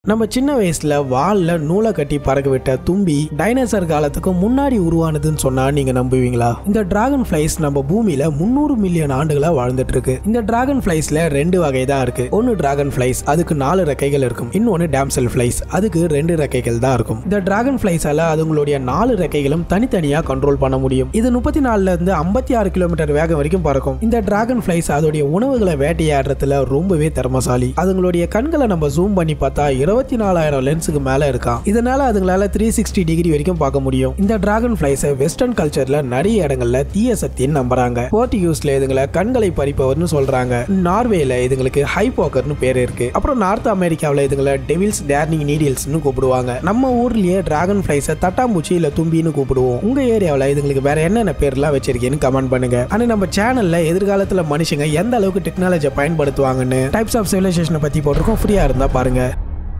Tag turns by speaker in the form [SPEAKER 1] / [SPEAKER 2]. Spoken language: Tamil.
[SPEAKER 1] நம்ம சின்ன வயசுல வால்ல நூலை கட்டி பறக்க விட்ட தும்பி டைனோசர் காலத்துக்கு முன்னாடி உருவானதுன்னு சொன்னா நீங்க நம்புவீங்களா இந்த டிராகன் ஃபிளைஸ் நம்ம பூமியில முந்நூறு மில்லியன் ஆண்டுகளா வாழ்ந்துட்டு இருக்கு இந்த டிராகன் ஃபிளைஸ்ல ரெண்டு வகை தான் இருக்கு ஒன்னு டிராகன் ஃபிளைஸ் அதுக்கு நாலு ரெக்கைகள் இருக்கும் இன்னொன்னு டேம்சல் ஃபிளைஸ் அதுக்கு ரெண்டு ரெக்கைகள் தான் இருக்கும் இந்த டிராகன் ஃபிளைஸால அதுங்களுடைய நாலு ரெக்கைகளும் தனித்தனியா கண்ட்ரோல் பண்ண முடியும் இது முப்பத்தி நாலுல இருந்து ஐம்பத்தி ஆறு கிலோமீட்டர் வேகம் வரைக்கும் பறக்கும் இந்த டிராகன் ஃபிளைஸ் அதோடைய உணவுகளை வேட்டையாடுறதுல ரொம்பவே திறமசாலி அதுங்களுடைய கண்களை நம்ம ஜூம் பண்ணி பார்த்தா இருபத்தி நாலாயிரம் லென்ஸுக்கு மேல இருக்கான் இதனால அதுங்களால த்ரீ சிக்ஸ்டி டிகிரி வரைக்கும் பார்க்க முடியும் இந்த டிராகன் ஃபிளைஸை வெஸ்டர்ன் கல்ச்சர்ல நிறைய இடங்கள்ல தீய சக்தின்னு நம்புறாங்க போர்ச்சுகீஸ்ல இதுங்களை கண்களை பறிப்பவர்னு சொல்றாங்க நார்வேல இதுங்களுக்கு ஹைபோக்கர்னு பேர் இருக்கு அப்புறம் நார்த் அமெரிக்காவில் இதுங்களை டெவில்ஸ் டேர்னிங் நீடில்ஸ்னு கூப்பிடுவாங்க நம்ம ஊர்லயே டிராகன் ஃபிளைஸை தட்டாம்பூச்சி இல்ல தும்பின்னு கூப்பிடுவோம் உங்க ஏரியாவில் இதுங்களுக்கு வேற என்னென்ன பேர்லாம் வச்சிருக்கீங்கன்னு கமெண்ட் பண்ணுங்க ஆனா நம்ம சேனல்ல எதிர்காலத்துல மனுஷங்க எந்த அளவுக்கு டெக்னாலஜியை பயன்படுத்துவாங்கன்னு டைப்ஸ் ஆஃப் சிவிலைசேஷனை பத்தி போட்டிருக்கோம் ஃப்ரீயா இருந்தா பாருங்க